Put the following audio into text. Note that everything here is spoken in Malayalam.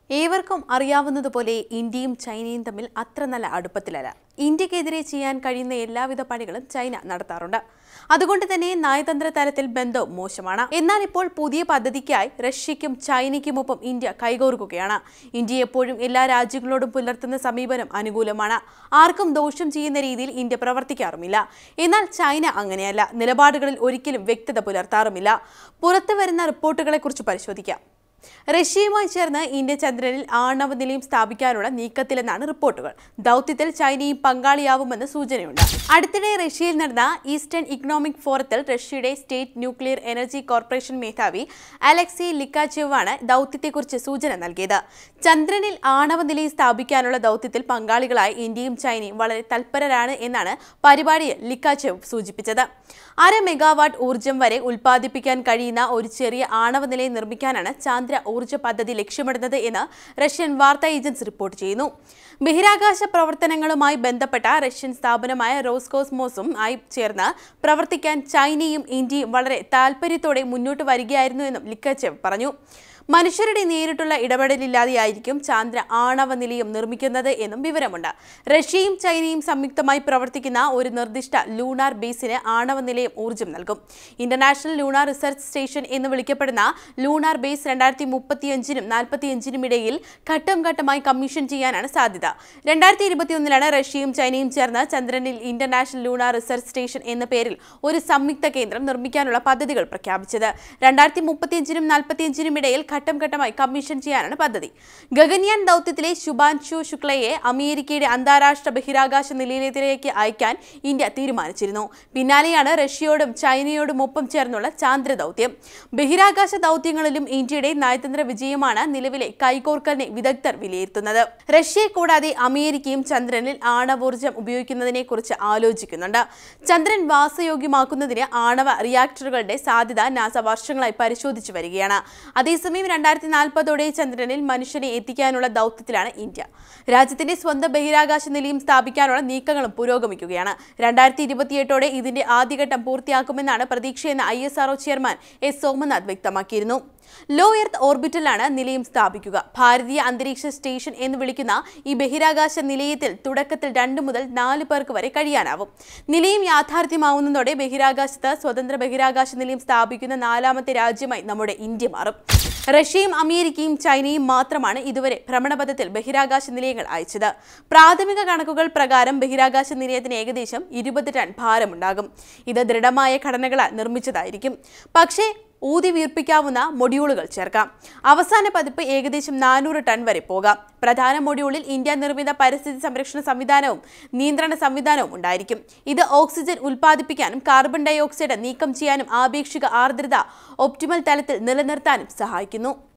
ഏവർക്കും അറിയാവുന്നതുപോലെ ഇന്ത്യയും ചൈനയും തമ്മിൽ അത്ര നല്ല അടുപ്പത്തിലല്ല ഇന്ത്യക്കെതിരെ ചെയ്യാൻ കഴിയുന്ന എല്ലാവിധ പണികളും ചൈന നടത്താറുണ്ട് അതുകൊണ്ട് തന്നെ നയതന്ത്ര തലത്തിൽ ബന്ധവും മോശമാണ് എന്നാൽ ഇപ്പോൾ പുതിയ പദ്ധതിക്കായി റഷ്യയ്ക്കും ചൈനയ്ക്കുമൊപ്പം ഇന്ത്യ കൈകോർക്കുകയാണ് ഇന്ത്യ എപ്പോഴും എല്ലാ രാജ്യങ്ങളോടും പുലർത്തുന്ന സമീപനം അനുകൂലമാണ് ആർക്കും ദോഷം ചെയ്യുന്ന രീതിയിൽ ഇന്ത്യ പ്രവർത്തിക്കാറുമില്ല എന്നാൽ ചൈന അങ്ങനെയല്ല നിലപാടുകളിൽ ഒരിക്കലും വ്യക്തത പുലർത്താറുമില്ല പുറത്തു വരുന്ന റിപ്പോർട്ടുകളെക്കുറിച്ച് പരിശോധിക്കാം റഷ്യയുമായി ചേർന്ന് ഇന്ത്യ ചന്ദ്രനിൽ ആണവ നിലയം സ്ഥാപിക്കാനുള്ള നീക്കത്തിലെന്നാണ് റിപ്പോർട്ടുകൾ ദൗത്യത്തിൽ ചൈനയും പങ്കാളിയാവുമെന്ന് സൂചനയുണ്ട് അടുത്തിടെ റഷ്യയിൽ നടന്ന ഈസ്റ്റേൺ ഇക്കണോമിക് ഫോറത്തിൽ റഷ്യയുടെ സ്റ്റേറ്റ് ന്യൂക്ലിയർ എനർജി കോർപ്പറേഷൻ മേധാവി അലക്സി ലിക്കാച്ചെവാണ് ദൗത്യത്തെക്കുറിച്ച് സൂചന നൽകിയത് ചന്ദ്രനിൽ ആണവ നിലയം സ്ഥാപിക്കാനുള്ള ദൗത്യത്തിൽ പങ്കാളികളായ ഇന്ത്യയും ചൈനയും വളരെ തൽപരരാണ് എന്നാണ് പരിപാടിയിൽ ലിക്കാച്ചെവ് സൂചിപ്പിച്ചത് അര മെഗാവാട്ട് ഊർജം വരെ ഉൽപ്പാദിപ്പിക്കാൻ കഴിയുന്ന ഒരു ചെറിയ ആണവ നിലയം നിർമ്മിക്കാനാണ് ചാന്ദ്ര ഊർജ്ജ പദ്ധതി ലക്ഷ്യമിടുന്നത് എന്ന് റഷ്യൻ വാർത്താ ഏജൻസി റിപ്പോർട്ട് ചെയ്യുന്നു ബഹിരാകാശ പ്രവർത്തനങ്ങളുമായി ബന്ധപ്പെട്ട റഷ്യൻ സ്ഥാപനമായ റോസ്കോസ്മോസും ആയി ചേർന്ന് പ്രവർത്തിക്കാൻ ചൈനയും ഇന്ത്യയും വളരെ താൽപര്യത്തോടെ മുന്നോട്ട് വരികയായിരുന്നു എന്നും ലിക്കച്ചെവ് പറഞ്ഞു മനുഷ്യരുടെ നേരിട്ടുള്ള ഇടപെടലില്ലാതെയായിരിക്കും ചാന്ദ്ര ആണവ നിലയം നിർമ്മിക്കുന്നത് എന്നും വിവരമുണ്ട് റഷ്യയും ചൈനയും സംയുക്തമായി പ്രവർത്തിക്കുന്ന ഒരു നിർദ്ദിഷ്ട ലൂണാർ ബേസിന് ആണവ നിലയം ഊർജ്ജം നൽകും ഇന്റർനാഷണൽ ലൂണാർ റിസർച്ച് സ്റ്റേഷൻ എന്ന് വിളിക്കപ്പെടുന്ന ലൂണാർ ബേസ് രണ്ടായിരത്തി മുപ്പത്തിയഞ്ചിനും നാൽപ്പത്തിയഞ്ചിനും ഇടയിൽ ഘട്ടം ഘട്ടമായി കമ്മീഷൻ ചെയ്യാനാണ് സാധ്യത രണ്ടായിരത്തി ഇരുപത്തിയൊന്നിലാണ് റഷ്യയും ചൈനയും ചേർന്ന് ചന്ദ്രനിൽ ഇന്റർനാഷണൽ ലൂണാർ റിസർച്ച് സ്റ്റേഷൻ എന്ന പേരിൽ ഒരു സംയുക്ത കേന്ദ്രം നിർമ്മിക്കാനുള്ള പദ്ധതികൾ പ്രഖ്യാപിച്ചത് രണ്ടായിരത്തി മുപ്പത്തിയഞ്ചിനും നാൽപ്പത്തിയഞ്ചിനും ഇടയിൽ ഘട്ടം ഘട്ടമായി കമ്മീഷൻ ചെയ്യാനാണ് പദ്ധതി ഗഗൻയാൻ ദൗത്യത്തിലെ ശുഭാൻശു ശുക്ലയെ അമേരിക്കയുടെ അന്താരാഷ്ട്ര ബഹിരാകാശ നിലയത്തിലേക്ക് അയക്കാൻ ഇന്ത്യ തീരുമാനിച്ചിരുന്നു പിന്നാലെയാണ് റഷ്യയോടും ചൈനയോടും ഒപ്പം ചേർന്നുള്ള ചാന്ദ്ര ദൗത്യം ബഹിരാകാശ ദൗത്യങ്ങളിലും ഇന്ത്യയുടെ നയതന്ത്ര വിജയമാണ് നിലവിലെ കൈകോർക്കലിനെ വിദഗ്ധർ വിലയിരുത്തുന്നത് റഷ്യയെ കൂടാതെ അമേരിക്കയും ചന്ദ്രനിൽ ആണവോർജ്ജം ഉപയോഗിക്കുന്നതിനെ കുറിച്ച് ആലോചിക്കുന്നുണ്ട് ചന്ദ്രൻ വാസയോഗ്യമാക്കുന്നതിന് ആണവ റിയാക്ടറുകളുടെ സാധ്യത നാസ വർഷങ്ങളായി പരിശോധിച്ചു വരികയാണ് അതേസമയം രണ്ടായിരത്തി നാൽപ്പതോടെ ചന്ദ്രനിൽ മനുഷ്യനെ എത്തിക്കാനുള്ള ദൗത്യത്തിലാണ് ഇന്ത്യ രാജ്യത്തിന്റെ സ്വന്തം ബഹിരാകാശ നിലയം സ്ഥാപിക്കാനുള്ള നീക്കങ്ങളും പുരോഗമിക്കുകയാണ് രണ്ടായിരത്തി ഇരുപത്തിയെട്ടോടെ ഇതിന്റെ ആദ്യഘട്ടം പൂർത്തിയാക്കുമെന്നാണ് പ്രതീക്ഷയെന്ന് I S R O chairman S Somanath വ്യക്തമാക്കിയിരുന്നു ലോ എർത്ത് ഓർബിറ്റലാണ് നിലയം സ്ഥാപിക്കുക ഭാരതീയ അന്തരീക്ഷ സ്റ്റേഷൻ എന്ന് വിളിക്കുന്ന ഈ ബഹിരാകാശ നിലയത്തിൽ തുടക്കത്തിൽ രണ്ട് മുതൽ നാല് പേർക്ക് വരെ കഴിയാനാവും നിലയം യാഥാർത്ഥ്യമാവുന്നതോടെ ബഹിരാകാശത്ത് സ്വതന്ത്ര ബഹിരാകാശ നിലയം സ്ഥാപിക്കുന്ന നാലാമത്തെ രാജ്യമായി നമ്മുടെ ഇന്ത്യ മാറും റഷ്യയും അമേരിക്കയും ചൈനയും മാത്രമാണ് ഇതുവരെ ഭ്രമണപഥത്തിൽ ബഹിരാകാശ നിലയങ്ങൾ അയച്ചത് പ്രാഥമിക കണക്കുകൾ പ്രകാരം ബഹിരാകാശ നിലയത്തിന് ഏകദേശം ഇരുപത് ടൺ ഭാരമുണ്ടാകും ഇത് ദൃഢമായ ഘടനകളാൽ നിർമ്മിച്ചതായിരിക്കും പക്ഷേ ഊതി വീർപ്പിക്കാവുന്ന മൊഡ്യൂളുകൾ ചേർക്കാം അവസാന പതിപ്പ് ഏകദേശം നാനൂറ് ടൺ വരെ പോകാം പ്രധാന മൊഡ്യൂളിൽ ഇന്ത്യ നിർമ്മിത പരിസ്ഥിതി സംരക്ഷണ സംവിധാനവും നിയന്ത്രണ സംവിധാനവും ഉണ്ടായിരിക്കും ഇത് ഓക്സിജൻ ഉൽപ്പാദിപ്പിക്കാനും കാർബൺ ഡൈ ഓക്സൈഡ് നീക്കം ചെയ്യാനും ആപേക്ഷിക ആർദ്രത ഒപ്റ്റിമൽ തലത്തിൽ നിലനിർത്താനും സഹായിക്കുന്നു